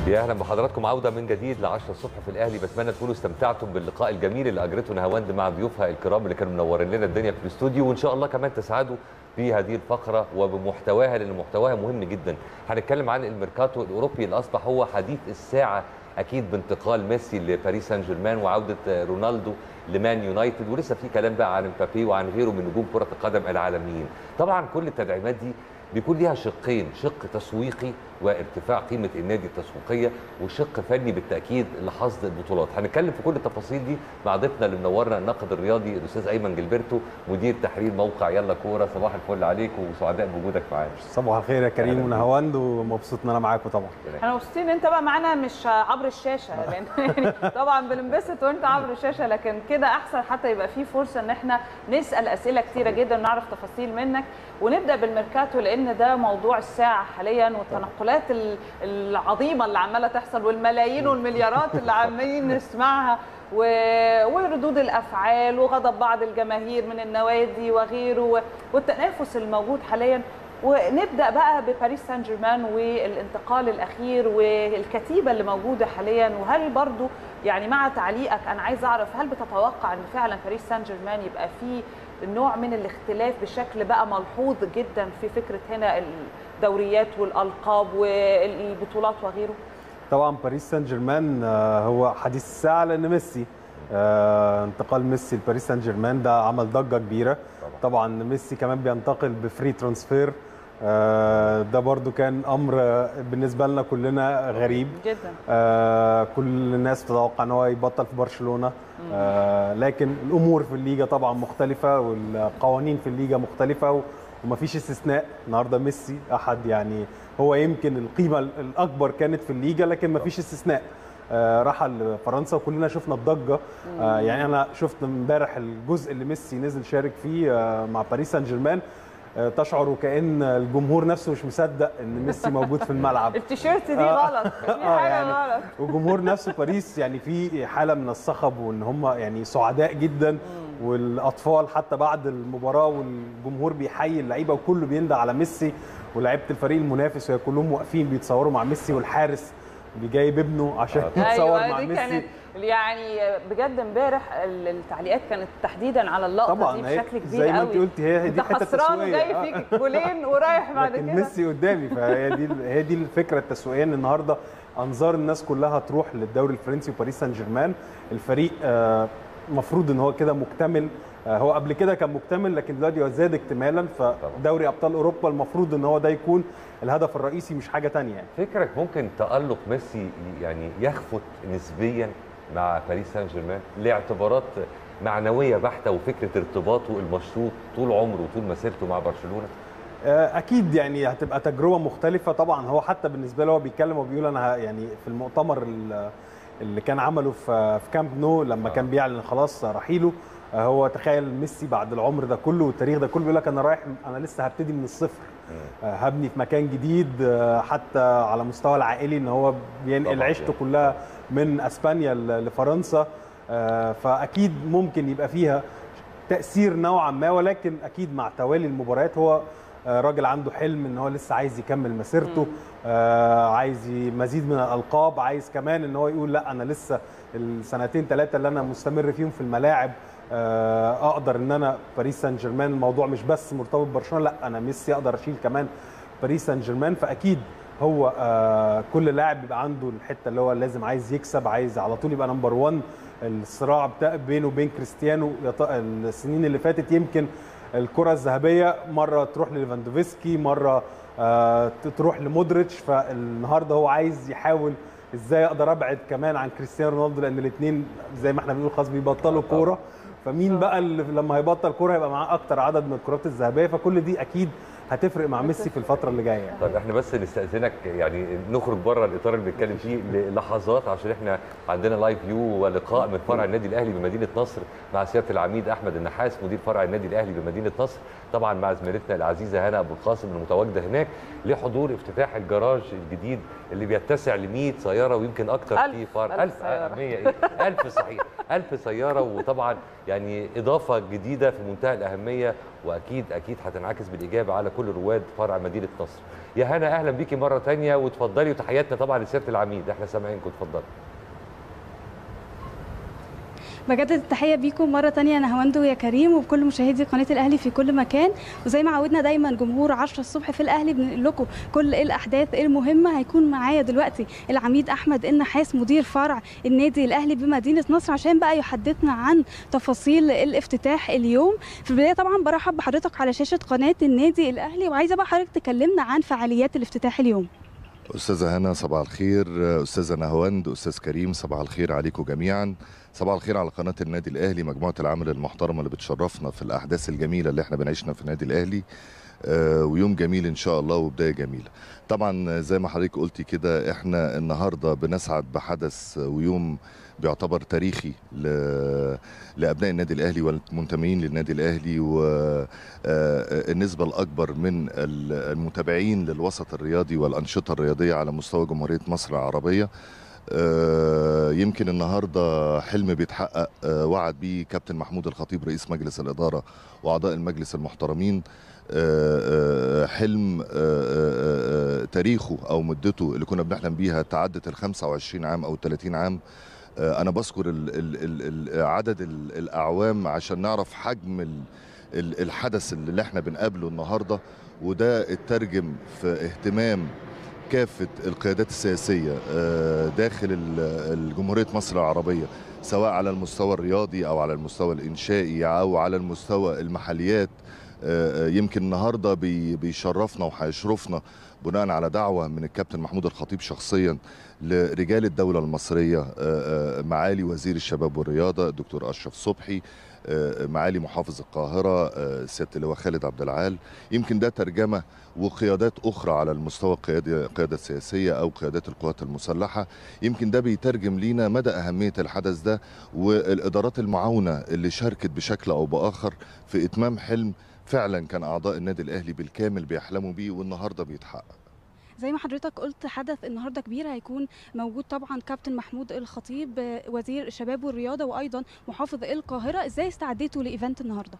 يا اهلا بحضراتكم عوده من جديد ل 10 الصبح في الاهلي بتمنى تكونوا استمتعتم باللقاء الجميل اللي اجرته نهاوند مع ضيوفها الكرام اللي كانوا منورين لنا الدنيا في الاستوديو وان شاء الله كمان تسعدوا بهذه الفقره وبمحتواها لان محتواها مهم جدا هنتكلم عن الميركاتو الاوروبي اللي اصبح هو حديث الساعه اكيد بانتقال ميسي لباريس سان جيرمان وعوده رونالدو لمان يونايتد ولسه في كلام بقى عن مبابي وعن غيره من نجوم كره القدم العالميين طبعا كل التدعيمات دي بيكون ليها شقين شق تسويقي وارتفاع قيمه النادي التسويقيه وشق فني بالتاكيد لحصد البطولات هنتكلم في كل التفاصيل دي مع ضيفنا اللي منورنا الناقد الرياضي الاستاذ ايمن جilberto مدير تحرير موقع يلا كوره صباح الفل عليك وسعداء بوجودك معانا صباح الخير يا كريم ونهاوند ومبسوط ان انا معاكم طبعا احنا مبسوطين ان انت بقى معانا مش عبر الشاشه لان يعني طبعا بننبسط وانت عبر الشاشه لكن كده احسن حتى يبقى في فرصه ان احنا نسال اسئله كتيره جدا ونعرف تفاصيل منك ونبدا بالميركاتو لان ده موضوع الساعه حاليا والتنقلات العظيمه اللي عماله تحصل والملايين والمليارات اللي عمالين نسمعها و... وردود الافعال وغضب بعض الجماهير من النوادي وغيره والتنافس الموجود حاليا ونبدا بقى بباريس سان جيرمان والانتقال الاخير والكتيبه اللي موجوده حاليا وهل برضو يعني مع تعليقك انا عايز اعرف هل بتتوقع ان فعلا باريس سان جيرمان يبقى فيه نوع من الاختلاف بشكل بقى ملحوظ جدا في فكره هنا الدوريات والالقاب والبطولات وغيره طبعا باريس سان جيرمان هو حديث الساعه لان ميسي انتقال ميسي لباريس سان جيرمان ده عمل ضجه كبيره طبعا ميسي كمان بينتقل بفري ترانسفير ده برضو كان امر بالنسبه لنا كلنا غريب جدا كل الناس تتوقع ان هو يبطل في برشلونه لكن الامور في الليجا طبعا مختلفه والقوانين في الليجا مختلفه ومفيش استثناء النهارده ميسي احد يعني هو يمكن القيمه الاكبر كانت في الليجا لكن مفيش استثناء آه راح لفرنسا وكلنا شفنا الضجه آه يعني انا شفت امبارح الجزء اللي ميسي نزل شارك فيه آه مع باريس سان جيرمان تشعر وكان الجمهور نفسه مش مصدق ان ميسي موجود في الملعب التيشيرت دي غلط في حاجه يعني غلط وجمهور نفسه باريس يعني في حاله من الصخب وان هم يعني سعداء جدا والاطفال حتى بعد المباراه والجمهور بيحيي اللعيبه وكله بيندى على ميسي ولاعيبه الفريق المنافس وهي كلهم واقفين بيتصوروا مع ميسي والحارس بيجايب ابنه عشان يتصور أيوة مع دي ميسي كانت يعني بجد امبارح التعليقات كانت تحديدا على اللقطه طبعا دي بشكل كبير زي ما قوي انت قلتي هي هي دي انت حته خسران تسويقيه وجاي فيك جولين ورايح بعد لكن كده ميسي قدامي فهي دي هي دي الفكره التسويقيه ان النهارده انظار الناس كلها تروح للدوري الفرنسي وباريس سان جيرمان الفريق المفروض ان هو كده مكتمل هو قبل كده كان مكتمل لكن دلوقتي هو زاد اكتمالا فدوري ابطال اوروبا المفروض ان هو ده يكون الهدف الرئيسي مش حاجه ثانيه يعني. فكرك ممكن تالق ميسي يعني يخفت نسبيا مع باريس سان جيرمان لاعتبارات معنويه بحته وفكره ارتباطه المشروط طول عمره وطول مسيرته مع برشلونه اكيد يعني هتبقى تجربه مختلفه طبعا هو حتى بالنسبه له هو بيتكلم وبيقول انا يعني في المؤتمر اللي كان عمله في كامب نو لما كان بيعلن خلاص رحيله هو تخيل ميسي بعد العمر ده كله والتاريخ ده كله بيقول لك انا رايح انا لسه هبتدي من الصفر هبني في مكان جديد حتى على مستوى العائلي ان هو بينقل عيشته كلها من اسبانيا لفرنسا فاكيد ممكن يبقى فيها تاثير نوعا ما ولكن اكيد مع توالي المباريات هو راجل عنده حلم ان هو لسه عايز يكمل مسيرته عايز مزيد من الالقاب عايز كمان ان هو يقول لا انا لسه السنتين ثلاثه اللي انا مستمر فيهم في الملاعب اقدر ان انا باريس سان جيرمان الموضوع مش بس مرتبط ببرشلونه لا انا ميسي اقدر اشيل كمان باريس سان جيرمان فاكيد هو كل لاعب بيبقى عنده الحته اللي هو لازم عايز يكسب عايز على طول يبقى نمبر 1 الصراع بتاع بينه وبين كريستيانو السنين اللي فاتت يمكن الكره الذهبيه مره تروح لليفاندوفسكي مره تروح لمودريتش فالنهارده هو عايز يحاول ازاي اقدر ابعد كمان عن كريستيانو رونالدو لان الاثنين زي ما احنا بنقول خلاص بيبطلوا كوره فمين بقى اللي لما هيبطل كوره هيبقى معاه اكتر عدد من الكرات الذهبيه فكل دي اكيد هتفرق مع ميسي في الفتره اللي جايه يعني. طيب احنا بس نستاذنك يعني نخرج بره الاطار اللي بنتكلم فيه للحظات عشان احنا عندنا لايف فيو ولقاء من فرع النادي الاهلي بمدينه نصر مع سياده العميد احمد النحاس مدير فرع النادي الاهلي بمدينه نصر طبعا مع زميلتنا العزيزه هنا ابو القاسم المتواجده هناك لحضور افتتاح الجراج الجديد اللي بيتسع ل 100 سياره ويمكن اكثر في فرع 1000 سيارة. 100 ايه 1000 صحيح 1000 سياره وطبعا يعني اضافه جديده في منتهى الاهميه واكيد اكيد هتنعكس بالايجاب على كل رواد فرع مدينه نصر يا هنا اهلا بيكي مره تانية وتفضلي وتحياتنا طبعا لسياده العميد احنا سامعينكم اتفضلي بجدد التحية بيكم مرة تانية يا نهواندو يا كريم وبكل مشاهدي قناة الأهلي في كل مكان وزي ما عودنا دايما جمهور 10 الصبح في الأهلي بنقول لكم كل إيه الأحداث المهمة هيكون معايا دلوقتي العميد أحمد النحاس مدير فرع النادي الأهلي بمدينة نصر عشان بقى يحدثنا عن تفاصيل الافتتاح اليوم في البداية طبعا برحب بحضرتك على شاشة قناة النادي الأهلي وعايزة بقى حضرتك تكلمنا عن فعاليات الافتتاح اليوم استاذه هنا صباح الخير استاذه نهواند استاذ كريم صباح الخير عليكم جميعا صباح الخير على قناه النادي الاهلي مجموعه العمل المحترمه اللي بتشرفنا في الاحداث الجميله اللي احنا بنعيشنا في النادي الاهلي آه، ويوم جميل ان شاء الله وبدايه جميله طبعا زي ما حضرتك قلتي كده احنا النهارده بنسعد بحدث ويوم بيعتبر تاريخي ل- لابناء النادي الاهلي والمنتمين للنادي الاهلي والنسبه الاكبر من ال- المتابعين للوسط الرياضي والانشطه الرياضيه على مستوى جمهوريه مصر العربيه آه، يمكن النهارده حلم بيتحقق آه، وعد بيه كابتن محمود الخطيب رئيس مجلس الاداره واعضاء المجلس المحترمين آه، آه، حلم آه، آه، آه، تاريخه او مدته اللي كنا بنحلم بيها تعدت ال 25 عام او ال 30 عام آه، انا بذكر ال ال ال ال عدد ال الاعوام عشان نعرف حجم ال ال الحدث اللي احنا بنقابله النهارده وده اترجم في اهتمام كافه القيادات السياسيه آه، داخل ال- الجمهوريه مصر العربيه سواء على المستوى الرياضي او على المستوى الانشائي او على المستوى المحليات آه، آه، يمكن النهارده بي- بيشرفنا وهيشرفنا بناء على دعوه من الكابتن محمود الخطيب شخصيا لرجال الدوله المصريه آه، آه، معالي وزير الشباب والرياضه الدكتور اشرف صبحي آه، معالي محافظ القاهره آه، سياده اللواء خالد عبد العال يمكن ده ترجمه وقيادات اخرى على المستوى القيادي القياده السياسيه او قيادات القوات المسلحه يمكن ده بيترجم لينا مدى اهميه الحدث ده والادارات المعاونه اللي شاركت بشكل او باخر في اتمام حلم فعلا كان اعضاء النادي الاهلي بالكامل بيحلموا بيه والنهارده بيتحقق زي ما حضرتك قلت حدث النهارده كبير هيكون موجود طبعا كابتن محمود الخطيب آه، وزير الشباب والرياضه وايضا محافظ القاهره ازاي استعديتوا لايفنت النهارده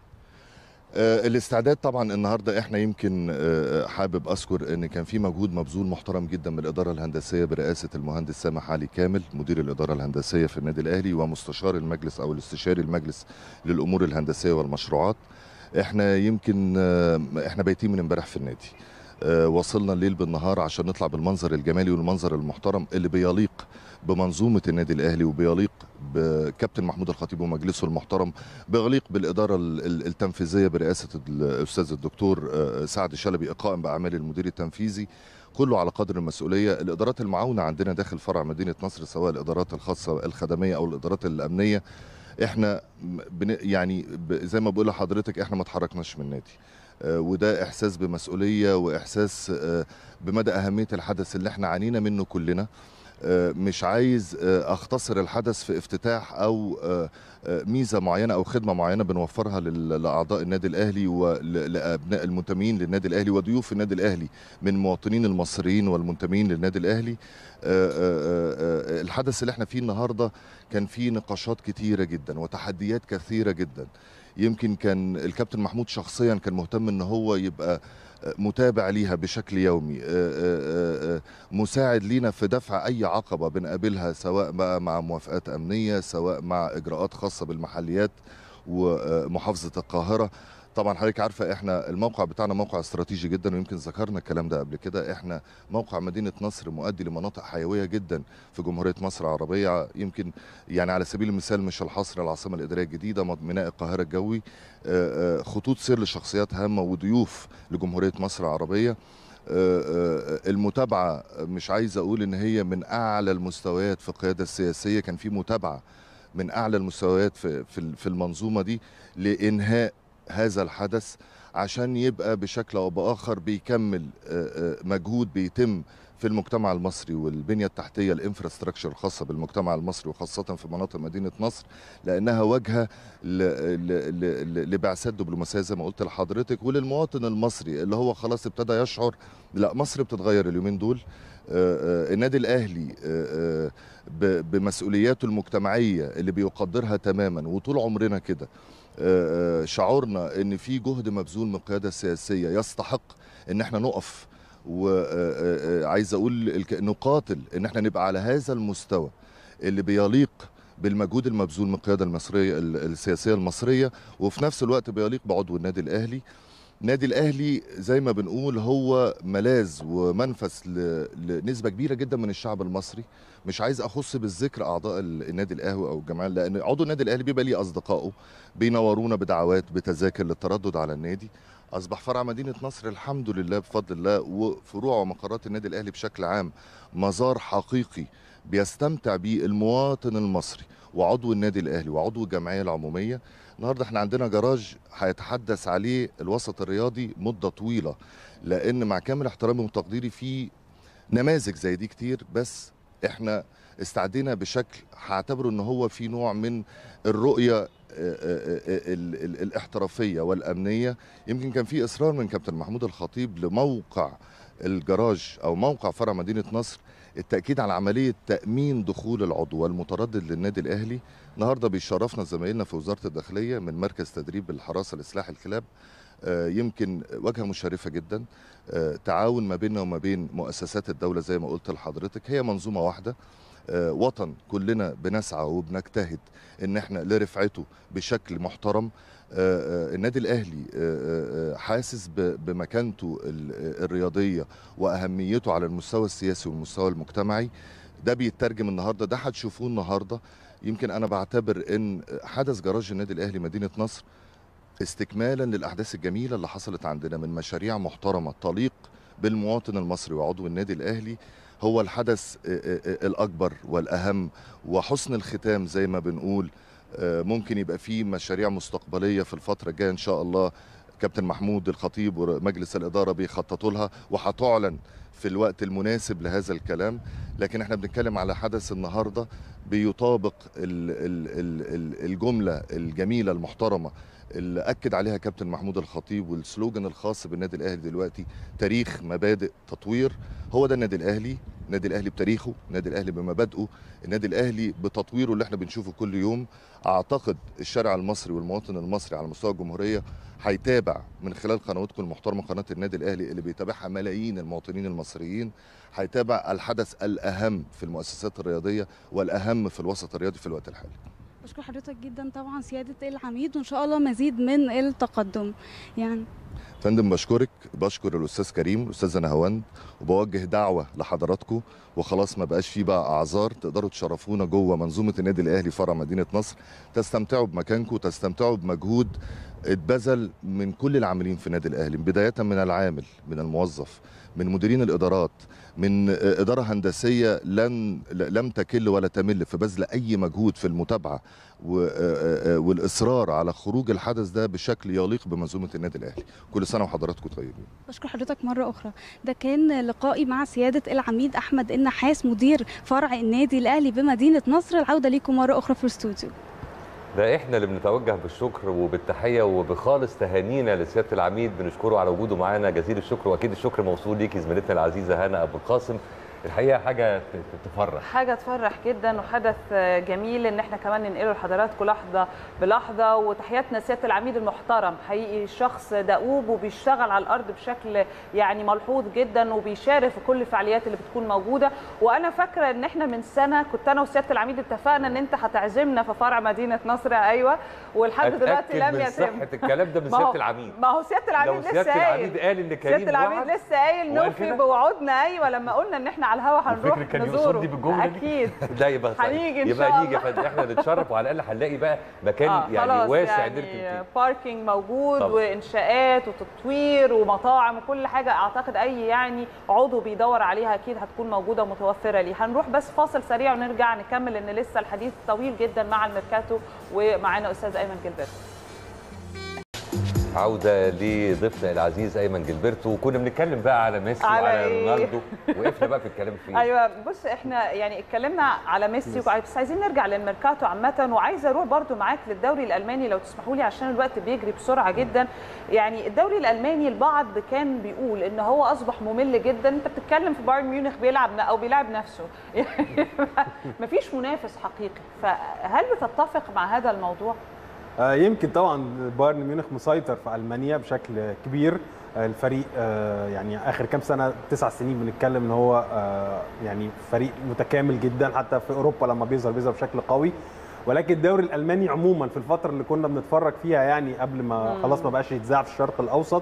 آه، الاستعداد طبعا النهارده احنا يمكن آه، حابب اذكر ان كان في مجهود مبذول محترم جدا من الاداره الهندسيه برئاسه المهندس سامح علي كامل مدير الاداره الهندسيه في النادي الاهلي ومستشار المجلس او الاستشاري المجلس للامور الهندسيه والمشروعات احنا يمكن آه، احنا بايتين من امبارح في النادي آه، وصلنا الليل بالنهار عشان نطلع بالمنظر الجمالي والمنظر المحترم اللي بيليق بمنظومه النادي الاهلي وبيليق بكابتن محمود الخطيب ومجلسه المحترم بيليق بالاداره ال- ال- التنفيذيه برئاسه الاستاذ الدكتور آه، سعد شلبي قائم باعمال المدير التنفيذي كله على قدر المسؤوليه الادارات المعاونه عندنا داخل فرع مدينه نصر سواء الادارات الخاصه الخدميه او الادارات الامنيه احنا بن يعني ب- زي ما بقول لحضرتك احنا ما اتحركناش من النادي آه، وده احساس بمسؤوليه واحساس آه، بمدى اهميه الحدث اللي احنا عانينا منه كلنا آه، مش عايز آه، اختصر الحدث في افتتاح او آه، آه، ميزه معينه او خدمه معينه بنوفرها لل- لاعضاء النادي الاهلي ولابناء المنتمين للنادي الاهلي وضيوف النادي الاهلي من المواطنين المصريين والمنتمين للنادي الاهلي آه، آه، آه، الحدث اللي احنا فيه النهارده كان فيه نقاشات كتيره جدا وتحديات كثيره جدا يمكن كان الكابتن محمود شخصيا كان مهتم ان هو يبقى متابع ليها بشكل يومي آه، آه، آه، مساعد لينا في دفع اي عقبه بنقابلها سواء بقى مع موافقات امنيه سواء مع اجراءات خاصه بالمحليات ومحافظه القاهره طبعا حضرتك عارفه احنا الموقع بتاعنا موقع استراتيجي جدا ويمكن ذكرنا الكلام ده قبل كده احنا موقع مدينه نصر مؤدي لمناطق حيويه جدا في جمهوريه مصر العربيه يمكن يعني على سبيل المثال مش الحصر العاصمه الاداريه الجديده ميناء القاهره الجوي آه، آه، خطوط سير لشخصيات هامه وضيوف لجمهوريه مصر العربيه آه، آه، المتابعه مش عايز اقول ان هي من اعلى المستويات في القياده السياسيه كان في متابعه من اعلى المستويات في في في المنظومه دي لانهاء هذا الحدث عشان يبقى بشكل او باخر بيكمل آه، آه، مجهود بيتم في المجتمع المصري والبنيه التحتيه الانفراستراكشر الخاصه بالمجتمع المصري وخاصه في مناطق مدينه نصر لانها واجهه ل- ل- ل- ل- لبعثات دبلوماسيه زي ما قلت لحضرتك وللمواطن المصري اللي هو خلاص ابتدى يشعر لا مصر بتتغير اليومين دول آه، آه، النادي الاهلي آه، آه، ب- بمسؤولياته المجتمعيه اللي بيقدرها تماما وطول عمرنا كده آه، آه، شعورنا ان في جهد مبذول من القياده السياسيه يستحق ان احنا نقف وعايز اقول الك- نقاتل ان احنا نبقى على هذا المستوى اللي بيليق بالمجهود المبذول من القياده المصريه ال- السياسيه المصريه وفي نفس الوقت بيليق بعضو النادي الاهلي النادي الاهلي زي ما بنقول هو ملاذ ومنفس ل- لنسبه كبيره جدا من الشعب المصري مش عايز اخص بالذكر اعضاء ال- النادي الاهلي او الجماعه لان عضو النادي الاهلي بيبقى ليه اصدقائه بينورونا بدعوات بتذاكر للتردد على النادي اصبح فرع مدينه نصر الحمد لله بفضل الله وفروع ومقرات النادي الاهلي بشكل عام مزار حقيقي بيستمتع بيه المواطن المصري وعضو النادي الاهلي وعضو الجمعيه العموميه النهارده احنا عندنا جراج هيتحدث عليه الوسط الرياضي مده طويله لان مع كامل احترامي وتقديري في نماذج زي دي كتير بس احنا استعدينا بشكل هعتبره ان هو في نوع من الرؤيه آه، آه، آه، ال- ال- الاحترافيه والامنيه يمكن كان في اصرار من كابتن محمود الخطيب لموقع الجراج او موقع فرع مدينه نصر التاكيد على عمليه تامين دخول العضو والمتردد للنادي الاهلي النهارده بيشرفنا زمايلنا في وزاره الداخليه من مركز تدريب الحراسه لاصلاح الكلاب آه، يمكن واجهه مشرفه جدا آه، تعاون ما بيننا وما بين مؤسسات الدوله زي ما قلت لحضرتك هي منظومه واحده آه، وطن كلنا بنسعى وبنجتهد ان احنا لرفعته بشكل محترم آه، آه، النادي الاهلي آه، آه، حاسس ب- بمكانته ال- الرياضيه واهميته على المستوى السياسي والمستوى المجتمعي ده بيترجم النهارده ده هتشوفوه النهارده يمكن انا بعتبر ان حدث جراج النادي الاهلي مدينه نصر استكمالا للاحداث الجميله اللي حصلت عندنا من مشاريع محترمه تليق بالمواطن المصري وعضو النادي الاهلي هو الحدث آه، آه، آه، الاكبر والاهم وحسن الختام زي ما بنقول آه، ممكن يبقى فيه مشاريع مستقبليه في الفتره الجايه ان شاء الله كابتن محمود الخطيب ومجلس الاداره بيخططوا لها وهتعلن في الوقت المناسب لهذا الكلام لكن احنا بنتكلم على حدث النهارده بيطابق ال- ال- ال- ال- الجمله الجميله المحترمه اللي اكد عليها كابتن محمود الخطيب والسلوجان الخاص بالنادي الاهلي دلوقتي تاريخ مبادئ تطوير هو ده النادي الاهلي النادي الاهلي بتاريخه النادي الاهلي بمبادئه النادي الاهلي بتطويره اللي احنا بنشوفه كل يوم اعتقد الشارع المصري والمواطن المصري على مستوى الجمهوريه هيتابع من خلال قنواتكم المحترمه قناه النادي الاهلي اللي بيتابعها ملايين المواطنين المصريين هيتابع الحدث الاهم في المؤسسات الرياضيه والاهم في الوسط الرياضي في الوقت الحالي بشكر حضرتك جدا طبعا سياده العميد وان شاء الله مزيد من التقدم يعني فندم بشكرك بشكر الاستاذ كريم الاستاذه نهاوند وبوجه دعوه لحضراتكم وخلاص ما بقاش فيه بقى اعذار تقدروا تشرفونا جوه منظومه النادي الاهلي فرع مدينه نصر تستمتعوا بمكانكم وتستمتعوا بمجهود اتبذل من كل العاملين في النادي الاهلي بدايه من العامل من الموظف من مديرين الادارات من اداره هندسيه لن لم تكل ولا تمل في بذل اي مجهود في المتابعه و- والاصرار على خروج الحدث ده بشكل يليق بمنظومه النادي الاهلي كل سنه وحضراتكم طيبين بشكر حضرتك مرة أخرى ده كان لقائي مع سيادة العميد أحمد النحاس مدير فرع النادي الأهلي بمدينة نصر العودة ليكم مرة أخرى في الاستوديو ده احنا اللي بنتوجه بالشكر وبالتحيه وبخالص تهانينا لسياده العميد بنشكره على وجوده معانا جزيل الشكر واكيد الشكر موصول ليكي زميلتنا العزيزه هنا ابو القاسم الحقيقه حاجه ت- ت- تفرح حاجه تفرح جدا وحدث جميل ان احنا كمان ننقله لحضراتكم لحظه بلحظه وتحياتنا لسياده العميد المحترم حقيقي شخص دؤوب وبيشتغل على الارض بشكل يعني ملحوظ جدا وبيشارك في كل الفعاليات اللي بتكون موجوده وانا فاكره ان احنا من سنه كنت انا وسياده العميد اتفقنا ان انت هتعزمنا في فرع مدينه نصر ايوه ولحد دلوقتي أتأكد لم من يتم صحه الكلام ده من ما هو- سياده العميد ما هو سياده العميد لو لسه سياده قايل العميد قال ان كريم سياده العميد وعد لسه قايل وقال نوفي كده؟ بوعودنا ايوه لما قلنا ان احنا على الهوا هنروح الفكر كان نزوره يقصدني بالجملة دي؟ اكيد ده يبقى هنيجي إن يبقى شاء نيجي يا الله. فندم احنا نتشرف وعلى الاقل هنلاقي بقى مكان آه يعني خلاص واسع يعني نركن فيه باركينج موجود طبعا. وانشاءات وتطوير ومطاعم وكل حاجه اعتقد اي يعني عضو بيدور عليها اكيد هتكون موجوده ومتوفره ليه هنروح بس فاصل سريع ونرجع نكمل لان لسه الحديث طويل جدا مع الميركاتو ومعانا استاذ ايمن جلبرت عوده لضيفنا العزيز ايمن جilberto وكنا بنتكلم بقى على ميسي على وعلى إيه؟ رونالدو وقفنا بقى في الكلام فيه ايوه بص احنا يعني اتكلمنا على ميسي وعلى- بس عايزين نرجع للميركاتو عامه وعايزه اروح برضو معاك للدوري الالماني لو تسمحوا لي عشان الوقت بيجري بسرعه جدا يعني الدوري الالماني البعض كان بيقول ان هو اصبح ممل جدا انت بتتكلم في بايرن ميونخ بيلعب ن- او بيلعب نفسه يعني مفيش منافس حقيقي فهل بتتفق مع هذا الموضوع آه، يمكن طبعا بايرن ميونخ مسيطر في المانيا بشكل كبير آه، الفريق آه، يعني اخر كام سنه تسع سنين بنتكلم ان هو آه، يعني فريق متكامل جدا حتى في اوروبا لما بيظهر بيظهر بشكل قوي ولكن الدوري الالماني عموما في الفتره اللي كنا بنتفرج فيها يعني قبل ما خلاص ما بقاش يتذاع في الشرق الاوسط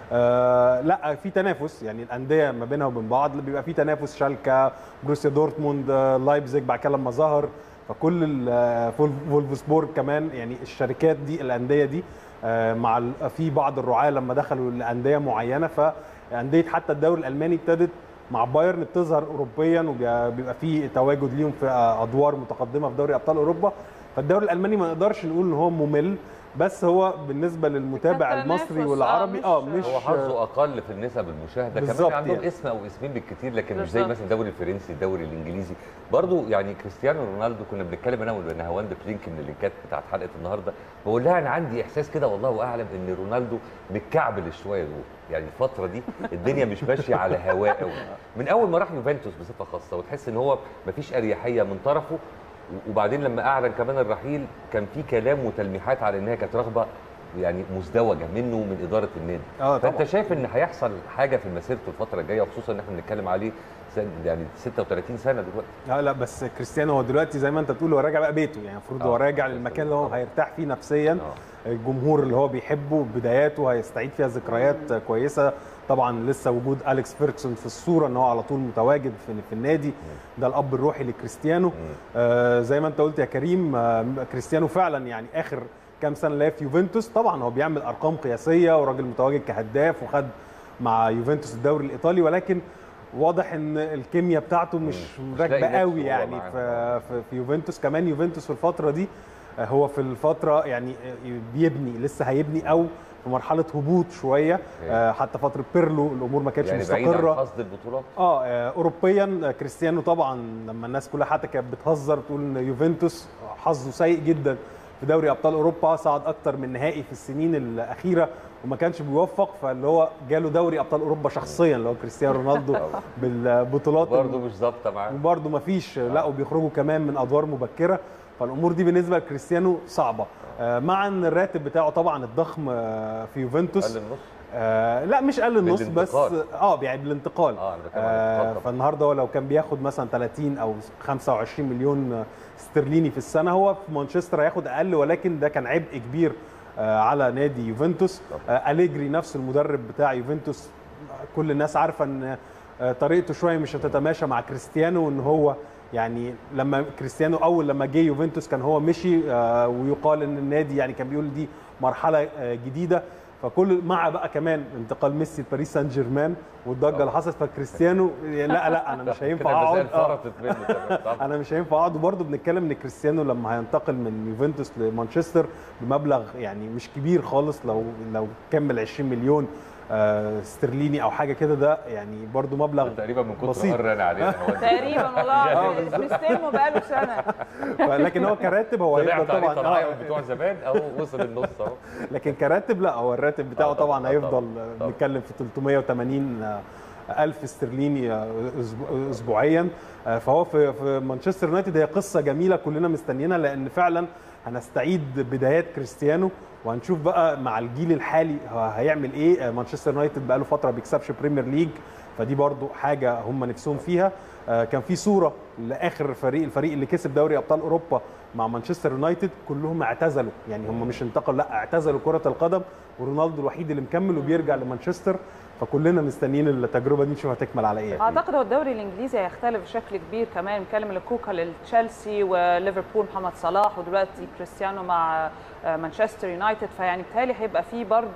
آه لا في تنافس يعني الانديه ما بينها وبين بعض بيبقى في تنافس شالكا بروسيا دورتموند آه، لايبزيج بعد كده لما ظهر فكل ال- آه، فول- فولفسبورج كمان يعني الشركات دي الانديه دي آه، مع ال- في بعض الرعاه لما دخلوا لانديه معينه فانديه حتى الدوري الالماني ابتدت مع بايرن بتظهر اوروبيا وبيبقى في تواجد ليهم في آه، ادوار متقدمه في دوري ابطال اوروبا فالدوري الالماني ما نقدرش نقول ان هو ممل بس هو بالنسبه للمتابع كتنافس، المصري آه، والعربي مش- اه مش هو حظه اقل في النسب المشاهده بالظبط كمان عندهم يعني. اسم او اسمين بالكتير لكن مش زي بالظبط. مثلا الدوري الفرنسي الدوري الانجليزي برضو يعني كريستيانو رونالدو كنا بنتكلم انا ونهاوند في لينك من اللينكات بتاعت حلقه النهارده بقول لها انا عندي احساس كده والله اعلم ان رونالدو متكعبل شويه دول يعني الفتره دي الدنيا مش ماشيه على هواه قوي من اول ما راح يوفنتوس بصفه خاصه وتحس ان هو مفيش اريحيه من طرفه وبعدين لما اعلن كمان الرحيل كان في كلام وتلميحات على انها كانت رغبه يعني مزدوجه منه ومن اداره النادي اه طبعا فانت شايف ان هيحصل حاجه في مسيرته الفتره الجايه وخصوصا ان احنا بنتكلم عليه سن يعني 36 سنه دلوقتي لا لا بس كريستيانو هو دلوقتي زي ما انت بتقول هو راجع بقى بيته يعني المفروض هو آه، راجع بس للمكان اللي هو طبعا. هيرتاح فيه نفسيا اه الجمهور اللي هو بيحبه بداياته هيستعيد فيها ذكريات كويسه طبعا لسه وجود اليكس فيركسون في الصوره ان هو على طول متواجد في, في النادي ده الاب الروحي لكريستيانو آه زي ما انت قلت يا كريم آه كريستيانو فعلا يعني اخر كام سنه اللي هي في يوفنتوس طبعا هو بيعمل ارقام قياسيه وراجل متواجد كهداف وخد مع يوفنتوس الدوري الايطالي ولكن واضح ان الكيمياء بتاعته مش مش راكبه لاقي قوي نفسه هو يعني معاهم. في, في, في يوفنتوس كمان يوفنتوس في الفتره دي آه، هو في الفتره يعني آه، بيبني لسه هيبني او في مرحله هبوط شويه آه، حتى فتره بيرلو الامور ما كانتش يعني بعيد عن مستقره قصد البطولات اه آه، اوروبيا آه، كريستيانو طبعا لما الناس كلها حتى كانت بتهزر بتقول ان يوفنتوس حظه سيء جدا في دوري ابطال اوروبا صعد اكتر من نهائي في السنين الاخيره وما كانش بيوفق فاللي هو جاله دوري ابطال اوروبا شخصيا اللي هو كريستيانو رونالدو بالبطولات برضه مش ظابطه معاه وبرده ما فيش لا وبيخرجوا كمان من ادوار مبكره فالامور دي بالنسبه لكريستيانو صعبه آه، مع ان الراتب بتاعه طبعا الضخم آه، في يوفنتوس قل النص آه لا مش قل النص بس بالانتقال. اه يعني بالانتقال اه انا بتكلم عن آه الانتقال طبعاً. فالنهارده هو لو كان بياخد مثلا 30 او 25 مليون استرليني في السنه هو في مانشستر هياخد اقل ولكن ده كان عبء كبير آه على نادي يوفنتوس آه اليجري نفس المدرب بتاع يوفنتوس كل الناس عارفه ان آه طريقته شويه مش هتتماشى مع كريستيانو وان هو يعني لما كريستيانو اول لما جه يوفنتوس كان هو مشي آه ويقال ان النادي يعني كان بيقول دي مرحله آه جديده فكل مع بقى كمان انتقال ميسي لباريس سان جيرمان والضجه اللي حصلت فكريستيانو لا لا انا مش هينفع كده اقعد المسائل آه. فرطت منه كمان طبعاً. انا مش هينفع اقعد وبرضه بنتكلم ان كريستيانو لما هينتقل من يوفنتوس لمانشستر بمبلغ يعني مش كبير خالص لو لو كمل 20 مليون آه، استرليني او حاجه كده ده يعني برضه مبلغ تقريبا من كتر بسيط. قرن علينا هو تقريبا والله مستلمه بقاله سنه لكن هو كراتب هو طلعت هيفضل عليه طبعا طلعهم آه، بتوع زمان اهو وصل النص اهو لكن كراتب لا هو الراتب بتاعه آه طبعاً، طبعا آه هيفضل طبعاً، طبعاً. بنتكلم في 380 آه، ألف استرليني آه، أسبوع- أسبوعيا آه، فهو في في مانشستر يونايتد هي قصة جميلة كلنا مستنيينها لأن فعلا هنستعيد بدايات كريستيانو وهنشوف بقى مع الجيل الحالي ه- هيعمل ايه آه، مانشستر يونايتد بقى له فترة بيكسبش بريمير ليج فدي برضو حاجة هم نفسهم فيها آه، كان في صورة لآخر فريق الفريق اللي كسب دوري أبطال أوروبا مع مانشستر يونايتد كلهم اعتزلوا يعني هم مش انتقلوا لا اعتزلوا كرة القدم ورونالدو الوحيد اللي مكمل وبيرجع لمانشستر فكلنا مستنيين التجربة دي نشوف هتكمل على ايه اعتقد هو الدوري الانجليزي هيختلف بشكل كبير كمان بنتكلم لكوكا لتشيلسي وليفربول محمد صلاح ودلوقتي كريستيانو مع آه، مانشستر يونايتد فيعني بالتالي هيبقى فيه برضو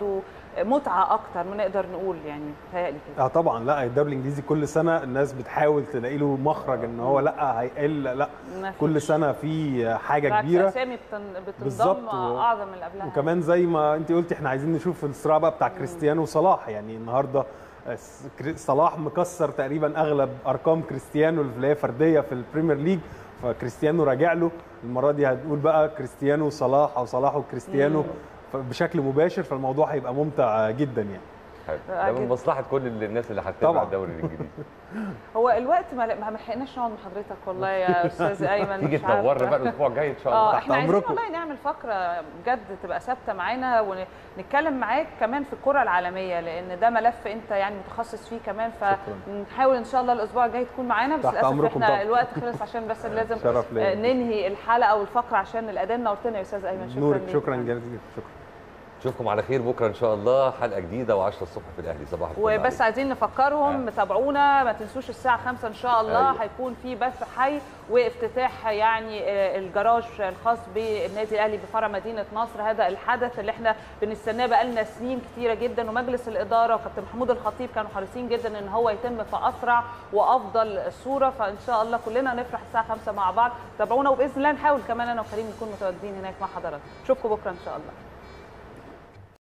متعه اكتر ما نقدر نقول يعني متهيألي كده اه طبعا لا الدوري الانجليزي كل سنه الناس بتحاول تلاقي له مخرج ان هو لا هيقل لا ما فيش. كل سنه في حاجه بالعكس كبيره اسامي بتن- بتنضم بالظبط و- اعظم من اللي قبلها وكمان زي ما انت قلتي احنا عايزين نشوف الصراع بقى بتاع كريستيانو وصلاح يعني النهارده س- كري- صلاح مكسر تقريبا اغلب ارقام كريستيانو اللي هي فرديه في البريمير ليج فكريستيانو راجع له المره دي هتقول بقى كريستيانو وصلاح او صلاح وكريستيانو ف- بشكل مباشر فالموضوع هيبقى ممتع جدا يعني حلو. ده من أكيد. مصلحه كل الناس اللي هتتابع طبعاً. الدوري الانجليزي هو الوقت ما ما لحقناش نقعد مع حضرتك والله يا استاذ ايمن تيجي مش عارفة. تنورنا بقى الاسبوع الجاي ان شاء الله اه تحت احنا عايزين أمركم. والله نعمل فقره بجد تبقى ثابته معانا ونتكلم معاك كمان في الكره العالميه لان ده ملف انت يعني متخصص فيه كمان فنحاول ان شاء الله الاسبوع الجاي تكون معانا بس تحت للاسف أمركم احنا طبعا. الوقت خلص عشان بس لازم شرف ليا. آه، ننهي الحلقه والفقره عشان الاذان نورتنا يا استاذ ايمن شكرا نورك ليك. شكرا جزيلا شكرا اشوفكم على خير بكره ان شاء الله حلقه جديده و10 الصبح في الاهلي صباح الفل وبس عليكم. عايزين نفكرهم آه. تابعونا ما تنسوش الساعة 5 إن شاء الله أيوة. هيكون في بث حي وافتتاح يعني آه، الجراج الخاص بالنادي الأهلي بفرع مدينة نصر هذا الحدث اللي احنا بنستناه بقالنا سنين كتيرة جدا ومجلس الإدارة وكابتن محمود الخطيب كانوا حريصين جدا إن هو يتم في أسرع وأفضل صورة فإن شاء الله كلنا نفرح الساعة 5 مع بعض تابعونا وبإذن الله نحاول كمان أنا وكريم نكون متواجدين هناك مع حضراتكم أشوفكم بكرة إن شاء الله